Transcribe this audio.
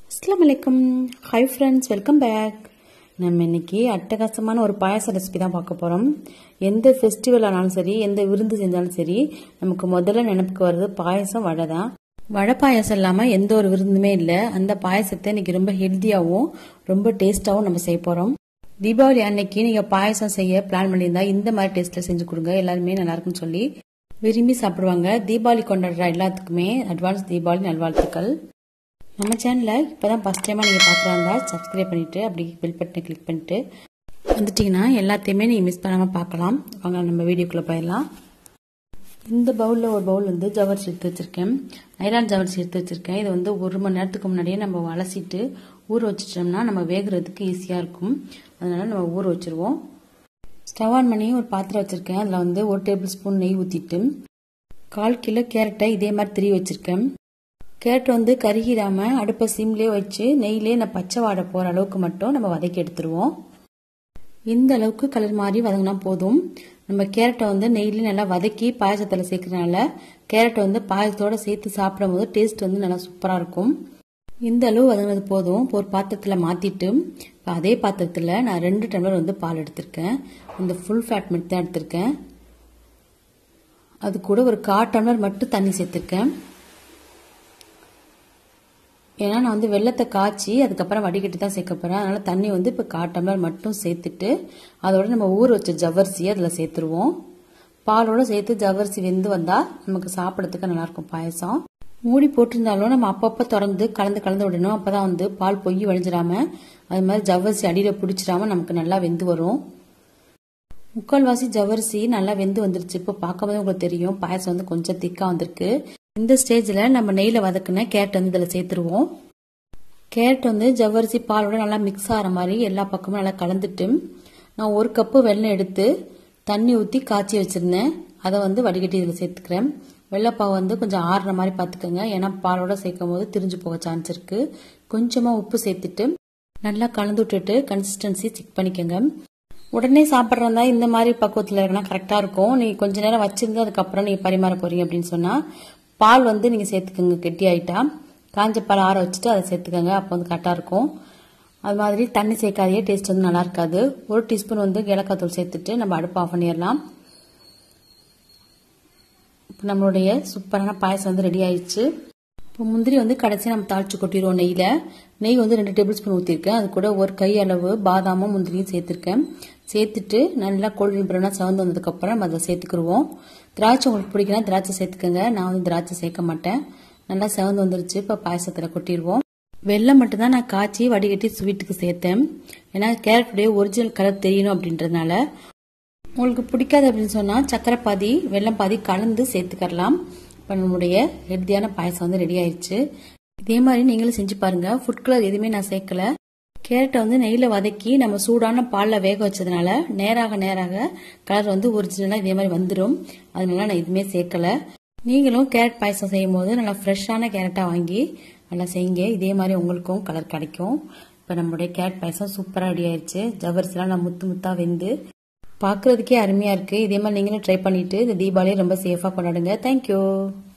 அஸ்லாம் வலைக்கம் hi friends welcome back நம்ம இன்னைக்கு அட்டகாசமான ஒரு பாயாச ரெசிபி தான் பார்க்க போகிறோம் எந்த ஃபெஸ்டிவல் ஆனாலும் சரி எந்த விருந்து செஞ்சாலும் சரி நமக்கு முதல்ல நினைப்புக்கு வர்றது பாயசம் வடை தான் வடை பாயசம் இல்லாமல் எந்த ஒரு விருந்துமே இல்லை அந்த பாயசத்தை இன்னைக்கு ரொம்ப ஹெல்த்தியாகவும் ரொம்ப டேஸ்ட்டாகவும் நம்ம செய்ய போகிறோம் தீபாவளி அன்னைக்கு நீங்கள் பாயசம் செய்ய பிளான் பண்ணியிருந்தா இந்த மாதிரி டேஸ்ட்டில் செஞ்சு கொடுங்க எல்லாருமே நல்லா இருக்குன்னு சொல்லி விரும்பி சாப்பிடுவாங்க தீபாவளி கொண்டாடுற எல்லாத்துக்குமே அட்வான்ஸ் தீபாவளி நல்வாழ்த்துக்கள் நம்ம சேனலை இப்போ தான் ஃபஸ்ட் டைமாக நீங்கள் பார்க்குறாங்க சப்ஸ்கிரைப் பண்ணிவிட்டு அப்படி பெல் பட்டனை கிளிக் பண்ணிட்டு வந்துட்டிங்கன்னா எல்லாத்தையுமே நீங்கள் மிஸ் பண்ணாமல் பார்க்கலாம் வாங்க நம்ம வீடியோக்குள்ளே போயிடலாம் இந்த பவுலில் ஒரு பவுல் வந்து ஜவரிசி எடுத்து வச்சுருக்கேன் நைலான் ஜவரிசி எடுத்து வச்சுருக்கேன் இது வந்து ஒரு மணி நேரத்துக்கு முன்னாடியே நம்ம அலசிட்டு ஊற வச்சிட்டோம்னா நம்ம வேகிறதுக்கு ஈஸியாக இருக்கும் அதனால் நம்ம ஊற வச்சுருவோம் ஸ்டவ் ஆன் பண்ணி ஒரு பாத்திரம் வச்சுருக்கேன் அதில் வந்து ஒரு டேபிள் ஸ்பூன் நெய் ஊற்றிட்டு கால் கிலோ கேரட்டை இதே மாதிரி திரி வச்சுருக்கேன் கேரட் வந்து கருகிடாமல் அடுப்பை சிம்லேயே வச்சு நெய்லேயே நான் பச்சை வாடை போகிற அளவுக்கு மட்டும் நம்ம வதக்கி எடுத்துருவோம் இந்த அளவுக்கு கலர் மாதிரி வதங்கினா போதும் நம்ம கேரட்டை வந்து நெய்லேயே நல்லா வதக்கி பாயசத்தில் சேர்க்கறனால கேரட்டை வந்து பாயசத்தோடு சேர்த்து சாப்பிடும்போது டேஸ்ட் வந்து நல்லா சூப்பராக இருக்கும் இந்த அளவு வதங்கினது போதும் இப்போ ஒரு பாத்திரத்தில் மாற்றிட்டு இப்போ அதே பாத்திரத்தில் நான் ரெண்டு டம்ளர் வந்து பால் எடுத்திருக்கேன் இந்த ஃபுல் ஃபேட் மட்டும் தான் எடுத்திருக்கேன் அது கூட ஒரு கால் டம்ளர் மட்டும் தண்ணி சேர்த்துருக்கேன் ஏன்னா நான் வந்து வெள்ளத்தை காய்ச்சி அதுக்கப்புறம் வடிகட்டி தான் சேர்க்க போகிறேன் அதனால் தண்ணி வந்து இப்போ கால் டம்ளர் மட்டும் சேர்த்துட்டு அதோட நம்ம ஊற வச்ச ஜவ்வரிசியை அதில் சேர்த்துருவோம் பாலோட சேர்த்து ஜவ்வரிசி வெந்து வந்தால் நமக்கு சாப்பிட்றதுக்கு நல்லாயிருக்கும் பாயசம் மூடி போட்டிருந்தாலும் நம்ம அப்பப்போ திறந்து கலந்து கலந்து விடணும் அப்போ தான் வந்து பால் பொய் வழிஞ்சிடாம அது மாதிரி ஜவ்வரிசி அடியில் பிடிச்சிடாம நமக்கு நல்லா வெந்து வரும் முக்கால்வாசி ஜவ்வரிசி நல்லா வெந்து வந்துருச்சு இப்போ பார்க்கும்போது உங்களுக்கு தெரியும் பாயசம் வந்து கொஞ்சம் திக்காக வந்திருக்கு இந்த ஸ்டேஜில் நம்ம நெய்யில் வதக்குன கேரட் வந்து இதில் சேர்த்துருவோம் கேரட் வந்து ஜவ்வரிசி பாலோட நல்லா மிக்ஸ் ஆகிற மாதிரி எல்லா பக்கமும் நல்லா கலந்துட்டு நான் ஒரு கப்பு வெள்ளம் எடுத்து தண்ணி ஊற்றி காய்ச்சி வச்சுருந்தேன் அதை வந்து வடிகட்டி இதில் சேர்த்துக்கிறேன் வெள்ளைப்பாவு வந்து கொஞ்சம் ஆறுற மாதிரி பார்த்துக்கோங்க ஏன்னா பாலோட சேர்க்கும் போது திரிஞ்சு போக சான்ஸ் இருக்கு கொஞ்சமாக உப்பு சேர்த்துட்டு நல்லா கலந்து விட்டுட்டு கன்சிஸ்டன்சி செக் பண்ணிக்கோங்க உடனே சாப்பிட்றதா இந்த மாதிரி பக்குவத்தில் இருக்குன்னா கரெக்டாக இருக்கும் நீங்கள் கொஞ்ச நேரம் வச்சிருந்து அதுக்கப்புறம் நீங்கள் பரிமாற போறீங்க அப்படின்னு சொன்னால் பால் வந்து நீங்கள் சேர்த்துக்கோங்க கெட்டி ஆகிட்டா காஞ்ச பால் ஆற வச்சுட்டு அதை சேர்த்துக்கோங்க அப்போ வந்து கரெக்டாக இருக்கும் அது மாதிரி தண்ணி சேர்க்காதே டேஸ்ட் வந்து நல்லா இருக்காது ஒரு டீஸ்பூன் வந்து ஏலக்காய் தூள் சேர்த்துட்டு நம்ம அடுப்பு ஆஃப் பண்ணிடலாம் இப்போ நம்மளுடைய சூப்பரான பாயசம் வந்து ரெடி ஆயிடுச்சு இப்போ முந்திரி வந்து கடைசி நம்ம தாளிச்சு கொட்டிடுவோம் நெய்யில் நெய் வந்து ரெண்டு டேபிள் ஸ்பூன் ஊற்றிருக்கேன் அது கூட ஒரு கை அளவு பாதாமும் முந்திரியும் சேர்த்துருக்கேன் சேர்த்துட்டு நல்லா கோல்டன் ப்ரௌனாக சவந்து வந்ததுக்கப்புறம் நம்ம அதை சேர்த்துக்குருவோம் திராட்சை உங்களுக்கு பிடிக்கலாம் திராட்சை சேர்த்துக்கோங்க நான் வந்து திராட்சை சேர்க்க மாட்டேன் நல்லா செவந்து வந்துருச்சு இப்போ பாயசத்தில் கொட்டிடுவோம் வெள்ளம் மட்டும்தான் நான் காய்ச்சி வடிகட்டி ஸ்வீட்டுக்கு சேர்த்தேன் ஏன்னா கேரட்டுடைய ஒரிஜினல் கலர் தெரியணும் அப்படின்றதுனால உங்களுக்கு பிடிக்காது அப்படின்னு சொன்னால் சக்கரை பாதி வெள்ளம் பாதி கலந்து சேர்த்துக்கரலாம் இப்போ நம்மளுடைய ஹெல்த்தியான பாயசம் வந்து ரெடி ஆயிடுச்சு இதே மாதிரி நீங்களும் செஞ்சு பாருங்க ஃபுட் கலர் எதுவுமே நான் சேர்க்கல கேரட்டை வந்து நெய்யில் வதக்கி நம்ம சூடான பாலில் வேக வச்சதுனால நேராக நேராக கலர் வந்து ஒரிஜினலாக இதே மாதிரி வந்துடும் அதனால நான் எதுவுமே சேர்க்கல நீங்களும் கேரட் பாயசம் செய்யும் போது நல்லா ஃப்ரெஷ்ஷான கேரட்டாக வாங்கி நல்லா செய்யுங்க இதே மாதிரி உங்களுக்கும் கலர் கிடைக்கும் இப்போ நம்மளுடைய கேரட் பாயசம் சூப்பராக ரெடி ஆயிடுச்சு ஜவரிசிலாம் நான் முத்து முத்தாக வெந்து பார்க்குறதுக்கே அருமையாக இருக்குது இதே மாதிரி நீங்களும் ட்ரை பண்ணிவிட்டு இந்த தீபாவளியை ரொம்ப சேஃபாக கொண்டாடுங்க தேங்க்யூ